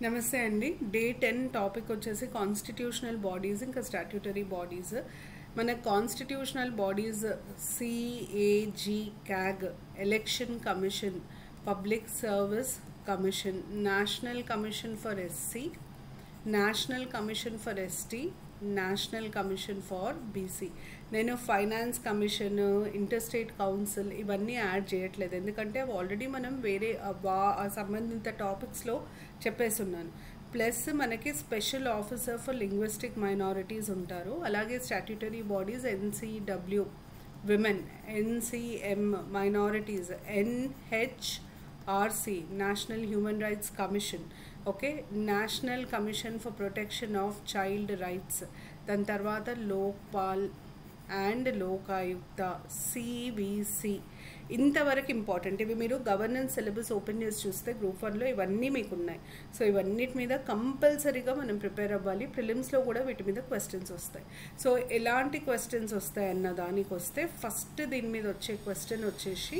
నమస్తే అండి day ten topic వచ్చేసి కాన్స్టిట్యూషనల్ బాడీస్ ఇంకా స్టాట్యూటరీ బాడీస్ మన constitutional bodies CAG CAG election commission public service commission national commission for SC national commission for ST national commission for BC నేను finance commission interstate council ఇవన్నీ add చేయట్లేదు ఎందుకంటే అవి already మనం వేరే ఆ వా- ఆ సంబంధిత టాపిక్స్లో చెప్పేస్తున్నాను ప్లస్ మనకి special officer for linguistic minorities ఉంటారు అలాగే statutory bodies NCW women NCM minorities NH RC national human rights commission okay national commission for protection of child rights దాని తర్వాత లోక్పాల్ అండ్ లోకాయుక్త సివిసి ఇంతవరకు ఇంపార్టెంట్ ఇవి మీరు గవర్నెన్స్ సిలబస్ ఓపెన్ చేసి చూస్తే group వన్లో ఇవన్నీ మీకు ఉన్నాయి సో ఇవన్నిటి మీద కంపల్సరీగా మనం ప్రిపేర్ అవ్వాలి ప్రిలిమ్స్లో కూడా వీటి మీద క్వశ్చన్స్ వస్తాయి సో ఎలాంటి క్వశ్చన్స్ వస్తాయి అన్న దానికి వస్తే ఫస్ట్ దీని మీద వచ్చే క్వశ్చన్ వచ్చేసి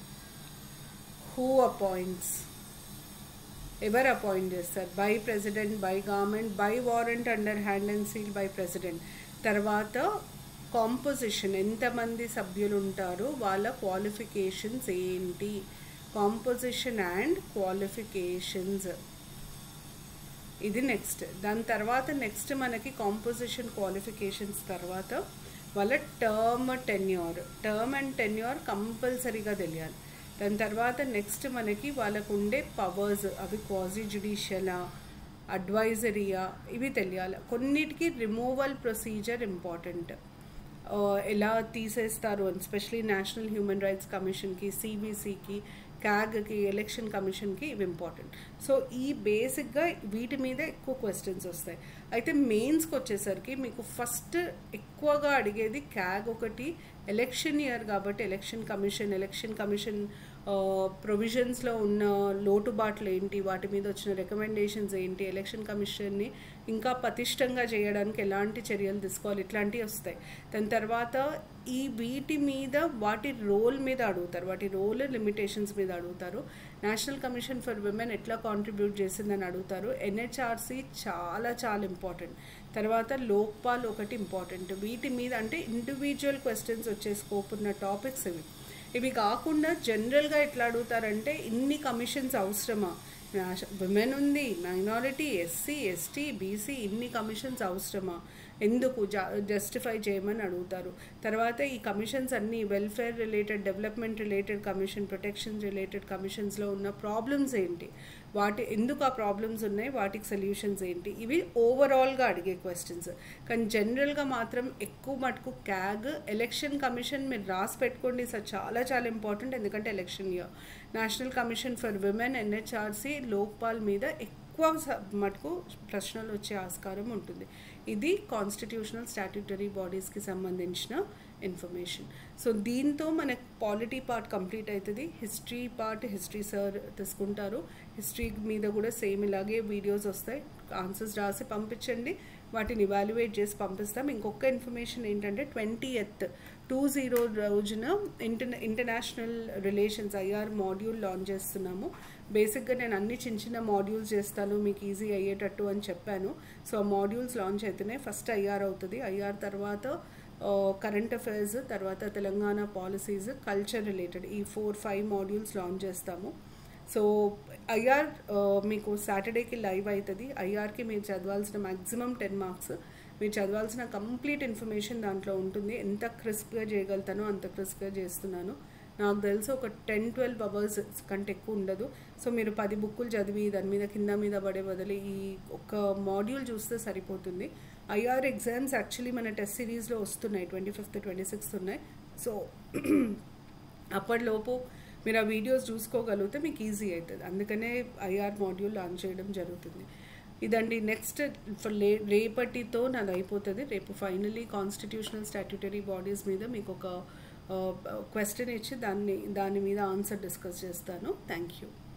హూ అపాయింట్స్ ఎవరు అపాయింట్ చేస్తారు by president by government by warrant under hand and seal by president తర్వాత కాంపోజిషన్ ఎంతమంది సభ్యులు ఉంటారో వాళ్ళ క్వాలిఫికేషన్స్ ఏంటి కాంపోజిషన్ అండ్ క్వాలిఫికేషన్స్ ఇది నెక్స్ట్ దాని తర్వాత నెక్స్ట్ మనకి కాంపోజిషన్ క్వాలిఫికేషన్స్ తర్వాత వాళ్ళ term tenure term and tenure కంపల్సరీగా తెలియాలి దాని తర్వాత నెక్స్ట్ మనకి వాళ్ళకు ఉండే పవర్స్ అవి క్వాజీ జ్యుడిషియలా అడ్వైజరీయా ఇవి తెలియాలి కొన్నిటికి రిమూవల్ ప్రొసీజర్ ఇంపార్టెంట్ ఎలా తీసేస్తారు అని స్పెషలీ నేషనల్ హ్యూమన్ రైట్స్ కమిషన్కి సిబిసికి క్యాగ్కి ఎలక్షన్ కమిషన్కి ఇవి ఇంపార్టెంట్ సో ఈ బేసిక్గా వీటి మీద ఎక్కువ క్వశ్చన్స్ వస్తాయి అయితే మెయిన్స్కి వచ్చేసరికి మీకు ఫస్ట్ ఎక్కువగా అడిగేది క్యాగ్ ఒకటి ఎలక్షన్ ఇయర్ కాబట్టి ఎలక్షన్ కమిషన్ ఎలక్షన్ కమిషన్ ప్రొవిజన్స్లో ఉన్న లోటుబాట్లు ఏంటి వాటి మీద వచ్చిన రికమెండేషన్స్ ఏంటి ఎలక్షన్ కమిషన్ని ఇంకా పటిష్టంగా చేయడానికి ఎలాంటి చర్యలు తీసుకోవాలి ఇట్లాంటివి వస్తాయి దాని తర్వాత ఈ వీటి మీద వాటి రోల్ మీద అడుగుతారు వాటి రోల్ లిమిటేషన్స్ మీద అడుగుతారు నేషనల్ కమిషన్ ఫర్ విమెన్ ఎట్లా కాంట్రిబ్యూట్ చేసిందని అడుగుతారు ఎన్హెచ్ఆర్సీ చాలా చాలా ఇంపార్టెంట్ తర్వాత లోక్పాల్ ఒకటి ఇంపార్టెంట్ వీటి మీద అంటే ఇండివిజువల్ క్వశ్చన్స్ వచ్చే స్కోప్ ఉన్న టాపిక్స్ ఇవి ఇవి కాకుండా జనరల్గా ఎట్లా అడుగుతారంటే ఇన్ని కమిషన్స్ అవసరమా విమెన్ ఉంది మైనారిటీ ఎస్సీ ఎస్టీ బీసీ ఇన్ని కమిషన్స్ అవసరమా ఎందుకు జా జస్టిఫై చేయమని అడుగుతారు తర్వాత ఈ కమిషన్స్ అన్నీ welfare related development related commission protection related కమిషన్స్లో ఉన్న ప్రాబ్లమ్స్ ఏంటి వాటి ఎందుకు ఆ ప్రాబ్లమ్స్ ఉన్నాయి వాటికి సొల్యూషన్స్ ఏంటి ఇవి ఓవరాల్గా అడిగే క్వశ్చన్స్ కానీ జనరల్గా మాత్రం ఎక్కువ మటుకు క్యాగ్ ఎలక్షన్ కమిషన్ మీరు రాసి పెట్టుకోండి సార్ చాలా చాలా ఇంపార్టెంట్ ఎందుకంటే election year national commission for women NHRC Lokpal మీద ఎక్కువ మటుకు ప్రశ్నలు వచ్చే ఆస్కారం ఉంటుంది ఇది కాన్స్టిట్యూషనల్ స్టాట్యూటరీ బాడీస్కి సంబంధించిన ఇన్ఫర్మేషన్ సో దీంతో మనకు పాలిటీ పార్ట్ కంప్లీట్ అవుతుంది హిస్టరీ పార్ట్ హిస్టరీ సార్ తీసుకుంటారు హిస్టరీ మీద కూడా సేమ్ ఇలాగే వీడియోస్ వస్తాయి ఆన్సర్స్ రాసి పంపించండి వాటిని ఇవాల్యుయేట్ చేసి పంపిస్తాం ఇంకొక ఇన్ఫర్మేషన్ ఏంటంటే ట్వంటీ ఎత్ టూ జీరో రోజున inter international relations IR module launch చేస్తున్నాము బేసిక్గా నేను అన్ని చిన్న చిన్న మాడ్యూల్స్ చేస్తాను మీకు ఈజీ అయ్యేటట్టు అని చెప్పాను సో ఆ మాడ్యూల్స్ లాంచ్ అవుతున్నాయి ఫస్ట్ ఐఆర్ అవుతుంది ఐఆర్ తర్వాత కరెంట్ అఫైర్స్ తర్వాత తెలంగాణ పాలసీస్ కల్చర్ రిలేటెడ్ ఈ ఫోర్ ఫైవ్ మాడ్యూల్స్ లాంచ్ చేస్తాము సో ఐఆర్ మీకు సాటర్డేకి లైవ్ అవుతుంది ఐఆర్కి మీరు చదవాల్సిన మ్యాక్సిమం టెన్ మార్క్స్ మీరు చదవాల్సిన కంప్లీట్ ఇన్ఫర్మేషన్ దాంట్లో ఉంటుంది ఎంత క్రిస్ప్గా చేయగలుగుతానో అంత క్రిస్ప్గా చేస్తున్నాను నాకు తెలిసి ఒక టెన్ ట్వెల్వ్ అవర్స్ కంటే ఎక్కువ ఉండదు సో మీరు పది బుక్కులు చదివి దాని మీద కింద మీద పడే బదులు ఈ ఒక మాడ్యూల్ చూస్తే సరిపోతుంది ఐఆర్ ఎగ్జామ్స్ యాక్చువల్లీ మన టెస్ట్ సిరీస్లో వస్తున్నాయి ట్వంటీ ఫిఫ్త్ ట్వంటీ సిక్స్త్ ఉన్నాయి సో అప్పటిలోపు మీరు ఆ వీడియోస్ చూసుకోగలిగితే మీకు ఈజీ అవుతుంది అందుకనే ఐఆర్ మాడ్యూల్ లాంచ్ చేయడం జరుగుతుంది ఇదండి నెక్స్ట్ రేపటితో నాది అయిపోతుంది రేపు ఫైనలీ కాన్స్టిట్యూషనల్ స్టాట్యూటరీ బాడీస్ మీద మీకు ఒక క్వశ్చన్ ఇచ్చి దాన్ని దాని మీద ఆన్సర్ డిస్కస్ చేస్తాను థ్యాంక్ యూ